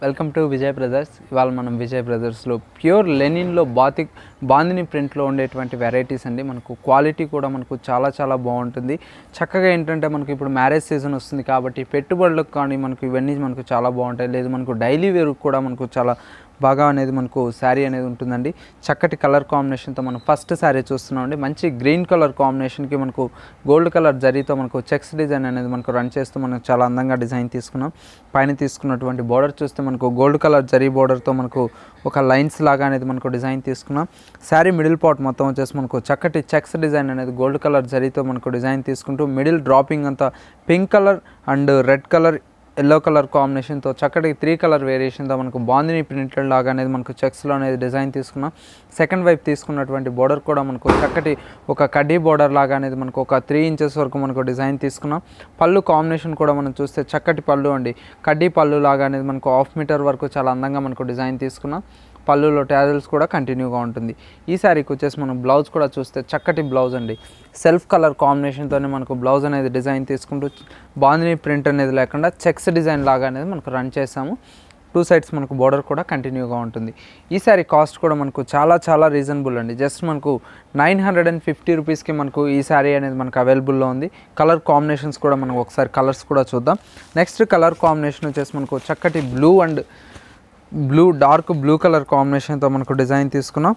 welcome to Vijay brothers ఇవాళ మనం విజయ్ బ్రదర్స్లో ప్యూర్ లెనిన్లో బాతిక్ బాందిని ప్రింట్లో ఉండేటువంటి వెరైటీస్ అండి మనకు క్వాలిటీ కూడా మనకు చాలా చాలా బాగుంటుంది చక్కగా ఏంటంటే మనకు ఇప్పుడు మ్యారేజ్ సీజన్ వస్తుంది కాబట్టి పెట్టుబడులకు కానీ మనకు ఇవన్నీ మనకు చాలా బాగుంటాయి లేదు మనకు డైలీ వేర్ కూడా మనకు చాలా బాగా అనేది మనకు శారీ అనేది ఉంటుందండి చక్కటి కలర్ కాంబినేషన్తో మనం ఫస్ట్ శారీ చూస్తున్నామండి మంచి గ్రీన్ కలర్ కాంబినేషన్కి మనకు గోల్డ్ కలర్ జరీతో మనకు చెక్స్ డిజైన్ అనేది మనకు రన్ చేస్తూ మనం చాలా అందంగా డిజైన్ తీసుకున్నాం పైన తీసుకున్నటువంటి బోర్డర్ చూస్తే మనకు గోల్డ్ కలర్ జరీ బోర్డర్తో మనకు ఒక లైన్స్ లాగా అనేది మనకు డిజైన్ తీసుకున్నాం శారీ మిడిల్ పార్ట్ మొత్తం వచ్చేసి మనకు చక్కటి చెక్స్ డిజైన్ అనేది గోల్డ్ కలర్ జరీతో మనకు డిజైన్ తీసుకుంటూ మిడిల్ డ్రాపింగ్ అంతా pink colour and red colour yellow colour కాంబినేషన్తో చక్కటి త్రీ కలర్ వేరియేషన్తో మనకు బాందిని ప్రింటెడ్ లాగా అనేది మనకు చెక్స్లో అనేది డిజైన్ తీసుకున్నాం సెకండ్ వైపు తీసుకున్నటువంటి బోర్డర్ కూడా మనకు చక్కటి ఒక కడ్డీ బోర్డర్ లాగా అనేది మనకు ఒక త్రీ ఇంచెస్ వరకు మనకు డిజైన్ తీసుకున్నాం పళ్ళు కాంబినేషన్ కూడా మనం చూస్తే చక్కటి పళ్ళు అండి కడ్డీ పళ్ళు లాగా అనేది మనకు హాఫ్ మీటర్ వరకు చాలా అందంగా మనకు డిజైన్ తీసుకున్నాం పళ్ళులో ట్యాజల్స్ కూడా కంటిన్యూగా ఉంటుంది ఈ శారీకి వచ్చేసి మనం బ్లౌజ్ కూడా చూస్తే చక్కటి బ్లౌజ్ అండి సెల్ఫ్ కలర్ కాంబినేషన్తోనే మనకు బ్లౌజ్ అనేది డిజైన్ తీసుకుంటూ బాందిని ప్రింట్ అనేది లేకుండా చెక్స్ డిజైన్ లాగా అనేది మనకు రన్ చేసాము టూ సైడ్స్ మనకు బోర్డర్ కూడా కంటిన్యూగా ఉంటుంది ఈ శారీ కాస్ట్ కూడా మనకు చాలా చాలా రీజనబుల్ అండి జస్ట్ మనకు నైన్ హండ్రెడ్ అండ్ ఫిఫ్టీ రూపీస్కి మనకు ఈ శారీ అనేది మనకు అవైలబుల్లో ఉంది కలర్ కాంబినేషన్స్ కూడా మనం ఒకసారి కలర్స్ కూడా చూద్దాం నెక్స్ట్ కలర్ కాంబినేషన్ వచ్చేసి మనకు చక్కటి blue and blue dark blue colour కాంబినేషన్తో మనకు డిజైన్ తీసుకున్నాం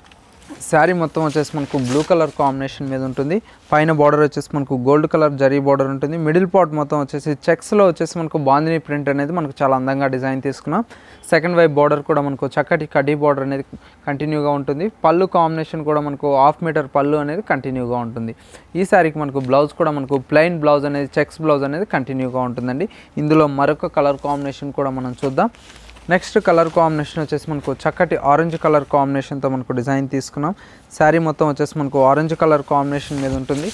శారీ మొత్తం వచ్చేసి మనకు బ్లూ కలర్ కాంబినేషన్ మీద ఉంటుంది పైన బార్డర్ వచ్చేసి మనకు గోల్డ్ కలర్ జరీ బార్డర్ ఉంటుంది మిడిల్ పార్ట్ మొత్తం వచ్చేసి చెక్స్లో వచ్చేసి మనకు బాందిని ప్రింట్ అనేది మనకు చాలా అందంగా డిజైన్ తీసుకున్నాం సెకండ్ వైపు బార్డర్ కూడా మనకు చక్కటి కడ్డీ బార్డర్ అనేది కంటిన్యూగా ఉంటుంది పళ్ళు కాంబినేషన్ కూడా మనకు హాఫ్ మీటర్ పళ్ళు అనేది కంటిన్యూగా ఉంటుంది ఈ శారీకి మనకు బ్లౌజ్ కూడా మనకు ప్లెయిన్ బ్లౌజ్ అనేది చెక్స్ బ్లౌజ్ అనేది కంటిన్యూగా ఉంటుందండి ఇందులో మరొక కలర్ కాంబినేషన్ కూడా మనం చూద్దాం నెక్స్ట్ కలర్ కాంబినేషన్ వచ్చేసి మనకు చక్కటి ఆరెంజ్ కలర్ కాంబినేషన్తో మనకు డిజైన్ తీసుకున్నాం శారీ మొత్తం వచ్చేసి మనకు ఆరెంజ్ కలర్ కాంబినేషన్ మీద ఉంటుంది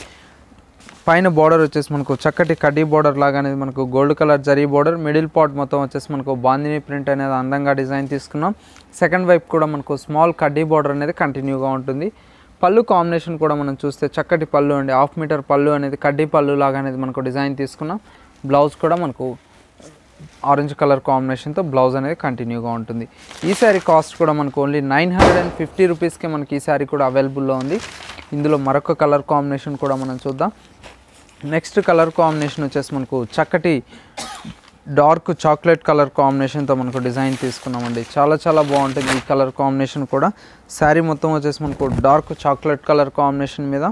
పైన బార్డర్ వచ్చేసి మనకు చక్కటి కడ్డీ బార్డర్ లాగా అనేది మనకు gold colour zari border middle part మొత్తం వచ్చేసి మనకు బాందిని ప్రింట్ అనేది అందంగా డిజైన్ తీసుకున్నాం సెకండ్ వైపు కూడా మనకు స్మాల్ కడ్డీ బార్డర్ అనేది కంటిన్యూగా ఉంటుంది పళ్ళు కాంబినేషన్ కూడా మనం చూస్తే చక్కటి పళ్ళు అండి హాఫ్ మీటర్ పళ్ళు అనేది కడ్డీ పళ్ళు లాగా అనేది మనకు డిజైన్ తీసుకున్నాం బ్లౌజ్ కూడా మనకు ఆరెంజ్ కలర్ కాంబినేషన్తో బ్లౌజ్ అనేది కంటిన్యూగా ఉంటుంది ఈ శారీ కాస్ట్ కూడా మనకు only nine hundred and fifty రూపీస్కి మనకి ఈ శారీ కూడా అవైలబుల్లో ఉంది ఇందులో మరొక కలర్ కాంబినేషన్ కూడా మనం చూద్దాం నెక్స్ట్ కలర్ కాంబినేషన్ వచ్చేసి మనకు చక్కటి డార్క్ చాక్లెట్ కలర్ కాంబినేషన్తో మనకు డిజైన్ తీసుకున్నామండి చాలా చాలా బాగుంటుంది ఈ కలర్ కాంబినేషన్ కూడా శారీ మొత్తం వచ్చేసి మనకు డార్క్ చాక్లెట్ కలర్ కాంబినేషన్ మీద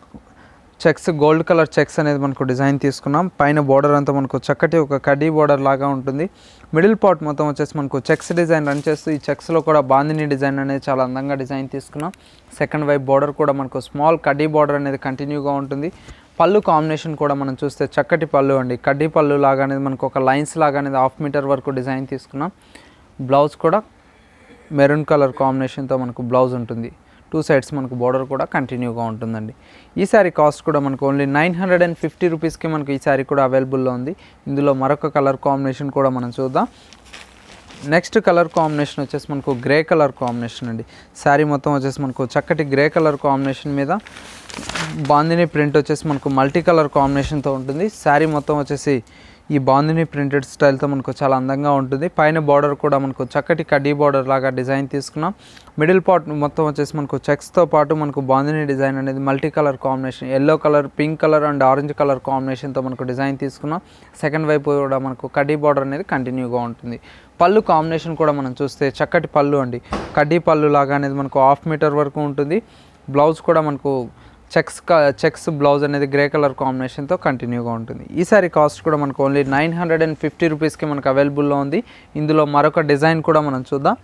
చెక్స్ గోల్డ్ కలర్ చెక్స్ అనేది మనకు డిజైన్ తీసుకున్నాం పైన బార్డర్ అంతా మనకు చక్కటి ఒక కడ్డీ బార్డర్ లాగా ఉంటుంది మిడిల్ పార్ట్ మొత్తం వచ్చేసి మనకు చెక్స్ డిజైన్ రన్ చేస్తూ ఈ చెక్స్లో కూడా బాందిని డిజైన్ అనేది చాలా అందంగా డిజైన్ తీసుకున్నాం సెకండ్ వైపు బార్డర్ కూడా మనకు స్మాల్ కడ్డీ బార్డర్ అనేది కంటిన్యూగా ఉంటుంది పళ్ళు కాంబినేషన్ కూడా మనం చూస్తే చక్కటి పళ్ళు అండి కడ్డీ పళ్ళు లాగా అనేది మనకు ఒక లైన్స్ లాగా అనేది హాఫ్ మీటర్ వరకు డిజైన్ తీసుకున్నాం బ్లౌజ్ కూడా మెరూన్ కలర్ కాంబినేషన్తో మనకు బ్లౌజ్ ఉంటుంది టూ సైడ్స్ మనకు బార్డర్ కూడా కంటిన్యూగా ఉంటుందండి ఈ శారీ కాస్ట్ కూడా మనకు only nine hundred and fifty రూపీస్కి మనకు ఈ శారీ కూడా అవైలబుల్లో ఉంది ఇందులో మరొక కలర్ కాంబినేషన్ కూడా మనం చూద్దాం నెక్స్ట్ కలర్ కాంబినేషన్ వచ్చేసి మనకు గ్రే కలర్ కాంబినేషన్ అండి శారీ మొత్తం వచ్చేసి మనకు చక్కటి గ్రే కలర్ కాంబినేషన్ మీద బాందిని ప్రింట్ వచ్చేసి మనకు మల్టీ కలర్ కాంబినేషన్తో ఉంటుంది శారీ మొత్తం వచ్చేసి ఈ బాందిని ప్రింటెడ్ స్టైల్తో మనకు చాలా అందంగా ఉంటుంది పైన బార్డర్ కూడా మనకు చక్కటి కడ్డీ బార్డర్ లాగా డిజైన్ తీసుకున్నాం మిడిల్ పార్ట్ మొత్తం వచ్చేసి మనకు చెక్స్తో పాటు మనకు బాందిని డిజైన్ అనేది multi colour combination yellow colour pink colour and orange colour కాంబినేషన్తో మనకు డిజైన్ తీసుకున్నాం సెకండ్ వైపు కూడా మనకు కడ్డీ బార్డర్ అనేది కంటిన్యూగా ఉంటుంది పళ్ళు కాంబినేషన్ కూడా మనం చూస్తే చక్కటి పళ్ళు అండి కడ్డీ పళ్ళు లాగా అనేది మనకు హాఫ్ మీటర్ వరకు ఉంటుంది బ్లౌజ్ కూడా మనకు చెక్స్ చెక్స్ బ్లౌజ్ అనేది గ్రే కలర్ కాంబినేషన్తో కంటిన్యూగా ఉంటుంది ఈ సారీ కాస్ట్ కూడా మనకు only nine hundred and fifty రూపీస్కి మనకు అవైలబుల్లో ఉంది ఇందులో మరొక డిజైన్ కూడా మనం చూద్దాం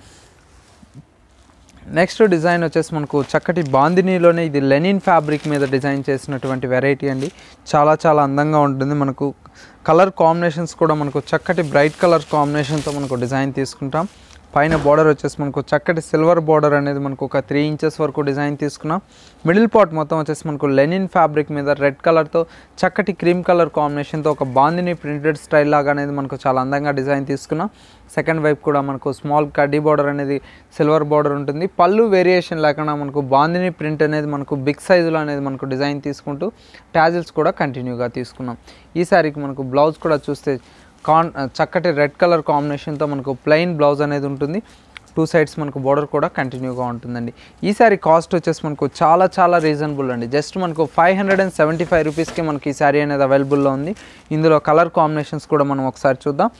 నెక్స్ట్ డిజైన్ వచ్చేసి మనకు చక్కటి బాందినీలోనే ఇది లెనిన్ ఫ్యాబ్రిక్ మీద డిజైన్ చేసినటువంటి వెరైటీ అండి చాలా చాలా అందంగా ఉంటుంది మనకు కలర్ కాంబినేషన్స్ కూడా మనకు చక్కటి బ్రైట్ కలర్ కాంబినేషన్తో మనకు డిజైన్ తీసుకుంటాం పైన బార్డర్ వచ్చేసి మనకు చక్కటి సిల్వర్ బార్డర్ అనేది మనకు ఒక త్రీ ఇంచెస్ వరకు డిజైన్ తీసుకున్నాం మిడిల్ పార్ట్ మొత్తం వచ్చేసి మనకు లెనిన్ ఫ్యాబ్రిక్ మీద రెడ్ కలర్తో చక్కటి క్రీమ్ కలర్ కాంబినేషన్తో ఒక బాందిని ప్రింటెడ్ స్టైల్ లాగా అనేది మనకు చాలా అందంగా డిజైన్ తీసుకున్నాం సెకండ్ వైపు కూడా మనకు స్మాల్ కడ్డీ బార్డర్ అనేది సిల్వర్ బార్డర్ ఉంటుంది పళ్ళు వేరియేషన్ లేకుండా మనకు బాందిని ప్రింట్ అనేది మనకు బిగ్ సైజులో అనేది మనకు డిజైన్ తీసుకుంటూ ట్యాజిల్స్ కూడా కంటిన్యూగా తీసుకున్నాం ఈ శారీకి మనకు బ్లౌజ్ కూడా చూస్తే కాన్ చక్కటి రెడ్ కలర్ కాంబినేషన్తో మనకు ప్లెయిన్ బ్లౌజ్ అనేది ఉంటుంది టూ సైడ్స్ మనకు బోర్డర్ కూడా కంటిన్యూగా ఉంటుందండి ఈ సారీ కాస్ట్ వచ్చేసి మనకు చాలా చాలా రీజనబుల్ అండి జస్ట్ మనకు five hundred and seventy five రూపీస్కి మనకి ఈ శారీ అనేది అవైలబుల్లో ఉంది ఇందులో కలర్ కాంబినేషన్స్ కూడా మనం ఒకసారి చూద్దాం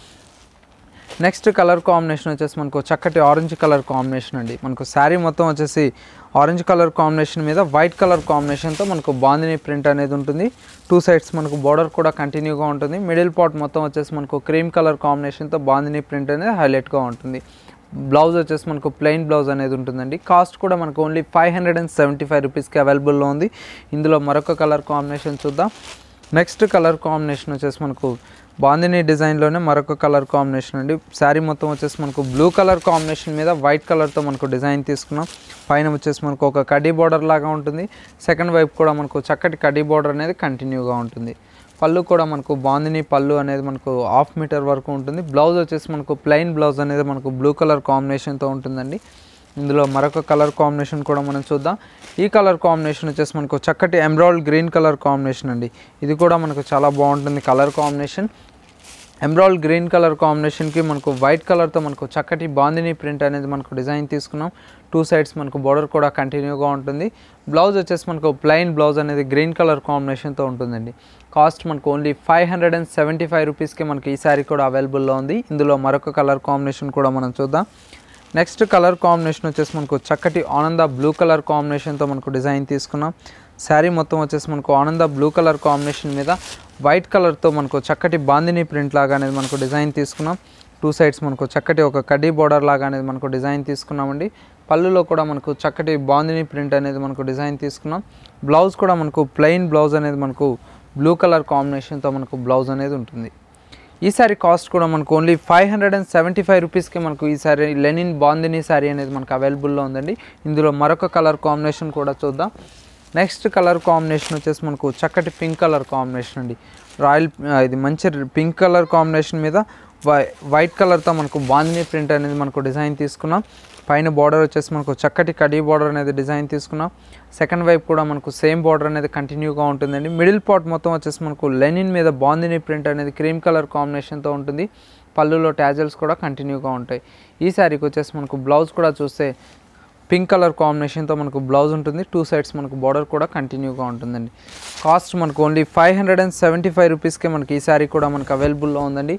నెక్స్ట్ కలర్ కాంబినేషన్ వచ్చేసి మనకు చక్కటి ఆరెంజ్ కలర్ కాంబినేషన్ అండి మనకు శారీ మొత్తం వచ్చేసి ఆరెంజ్ కలర్ కాంబినేషన్ మీద వైట్ కలర్ కాంబినేషన్తో మనకు బాందిని ప్రింట్ అనేది ఉంటుంది టూ సైడ్స్ మనకు బార్డర్ కూడా కంటిన్యూగా ఉంటుంది మిడిల్ పార్ట్ మొత్తం వచ్చేసి మనకు క్రీమ్ కలర్ కాంబినేషన్తో బాందిని ప్రింట్ అనేది హైలైట్గా ఉంటుంది బ్లౌజ్ వచ్చేసి మనకు ప్లెయిన్ బ్లౌజ్ అనేది ఉంటుందండి కాస్ట్ కూడా మనకు only five hundred and seventy five రూపీస్కి అవైలబుల్లో ఉంది ఇందులో మరొక కలర్ కాంబినేషన్ చూద్దాం నెక్స్ట్ కలర్ కాంబినేషన్ వచ్చేసి మనకు బాందిని డిజైన్లోనే మరొక కలర్ కాంబినేషన్ అండి శారీ మొత్తం వచ్చేసి మనకు బ్లూ కలర్ కాంబినేషన్ మీద వైట్ కలర్తో మనకు డిజైన్ తీసుకున్నాం పైన వచ్చేసి మనకు ఒక కడీ బార్డర్ లాగా ఉంటుంది సెకండ్ వైపు కూడా మనకు చక్కటి కడీ బార్డర్ అనేది కంటిన్యూగా ఉంటుంది పళ్ళు కూడా మనకు బాందిని పళ్ళు అనేది మనకు హాఫ్ మీటర్ వరకు ఉంటుంది బ్లౌజ్ వచ్చేసి మనకు ప్లెయిన్ బ్లౌజ్ అనేది మనకు బ్లూ కలర్ కాంబినేషన్తో ఉంటుందండి ఇందులో మరొక కలర్ కాంబినేషన్ కూడా మనం చూద్దాం ఈ కలర్ కాంబినేషన్ వచ్చేసి మనకు చక్కటి ఎమ్రాయిడ్ గ్రీన్ కలర్ కాంబినేషన్ అండి ఇది కూడా మనకు చాలా బాగుంటుంది colour combination emerald green colour కాంబినేషన్కి మనకు వైట్ కలర్తో మనకు చక్కటి బాందిని ప్రింట్ అనేది మనకు డిజైన్ తీసుకున్నాం టూ సైడ్స్ మనకు బార్డర్ కూడా కంటిన్యూగా ఉంటుంది బ్లౌజ్ వచ్చేసి మనకు ప్లెయిన్ బ్లౌజ్ అనేది గ్రీన్ కలర్ కాంబినేషన్తో ఉంటుందండి కాస్ట్ మనకు only five hundred and seventy five రూపీస్కి మనకి ఈ సారీ కూడా అవైలబుల్లో ఉంది ఇందులో మరొక కలర్ కాంబినేషన్ కూడా మనం చూద్దాం నెక్స్ట్ కలర్ కాంబినేషన్ వచ్చేసి మనకు చక్కటి ఆనంద బ్లూ కలర్ కాంబినేషన్తో మనకు డిజైన్ తీసుకున్నాం శారీ మొత్తం వచ్చేసి మనకు ఆనంద బ్లూ కలర్ కాంబినేషన్ మీద వైట్ కలర్తో మనకు చక్కటి బాందిని ప్రింట్ లాగా అనేది మనకు డిజైన్ తీసుకున్నాం టూ సైడ్స్ మనకు చక్కటి ఒక కడ్డీ బార్డర్ లాగా అనేది మనకు డిజైన్ తీసుకున్నామండి పళ్ళులో కూడా మనకు చక్కటి బాందిని ప్రింట్ అనేది మనకు డిజైన్ తీసుకున్నాం బ్లౌజ్ కూడా మనకు ప్లెయిన్ బ్లౌజ్ అనేది మనకు బ్లూ కలర్ కాంబినేషన్తో మనకు బ్లౌజ్ అనేది ఉంటుంది ఈ సారీ కాస్ట్ కూడా మనకు only five hundred and seventy five రూపీస్కి మనకు ఈ సారీ లెనిన్ బాందిని సారీ అనేది మనకు అవైలబుల్లో ఉందండి ఇందులో మరొక కలర్ కాంబినేషన్ కూడా చూద్దాం నెక్స్ట్ కలర్ కాంబినేషన్ వచ్చేసి మనకు చక్కటి పింక్ కలర్ కాంబినేషన్ అండి రాయల్ ఆ, ఇది మంచి పింక్ కలర్ కాంబినేషన్ మీద వై వైట్ కలర్తో మనకు బాందిని ప్రింట్ అనేది మనకు డిజైన్ తీసుకున్నాం పైన బార్డర్ వచ్చేసి మనకు చక్కటి కడీ బార్డర్ అనేది డిజైన్ తీసుకున్నాం సెకండ్ వైపు కూడా మనకు సేమ్ బార్డర్ అనేది కంటిన్యూగా ఉంటుందండి మిడిల్ పార్ట్ మొత్తం వచ్చేసి మనకు లెనిన్ మీద బాందిని ప్రింట్ అనేది క్రీమ్ కలర్ కాంబినేషన్తో ఉంటుంది పళ్ళులో ట్యాజల్స్ కూడా కంటిన్యూగా ఉంటాయి ఈ శారీకి వచ్చేసి మనకు బ్లౌజ్ కూడా చూస్తే పింక్ కలర్ కాంబినేషన్తో మనకు బ్లౌజ్ ఉంటుంది టూ సైడ్స్ మనకు బార్డర్ కూడా కంటిన్యూగా ఉంటుందండి కాస్ట్ మనకు only five hundred and seventy five రూపీస్కే మనకి ఈ శారీ కూడా మనకు అవైలబుల్లో ఉందండి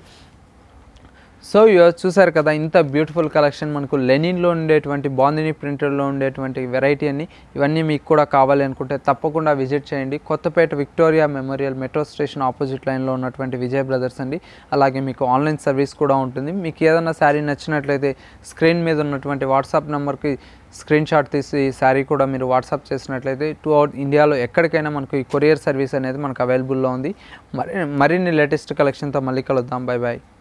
సో ఇవాళ చూసారు కదా ఇంత బ్యూటిఫుల్ కలెక్షన్ మనకు లెనిన్లో ఉండేటువంటి బాందిని ప్రింటర్లో ఉండేటువంటి వెరైటీ అన్ని ఇవన్నీ మీకు కూడా కావాలి అనుకుంటే తప్పకుండా విజిట్ చేయండి Kothapeta Victoria Memorial metro station opposite లైన్లో ఉన్నటువంటి విజయ్ బ్రదర్స్ అండి అలాగే మీకు ఆన్లైన్ సర్వీస్ కూడా ఉంటుంది మీకు ఏదైనా శారీ నచ్చినట్లయితే స్క్రీన్ మీద ఉన్నటువంటి వాట్సాప్ నెంబర్కి స్క్రీన్ షాట్ తీసి శారీ కూడా మీరు వాట్సాప్ చేసినట్లయితే టూ అవుట్ ఇండియాలో ఎక్కడికైనా మనకు ఈ కొరియర్ సర్వీస్ అనేది మనకు అవైలబుల్లో ఉంది మరి మరిన్ని లేటెస్ట్ కలెక్షన్తో మళ్ళీ కలుద్దాం బాయ్ బాయ్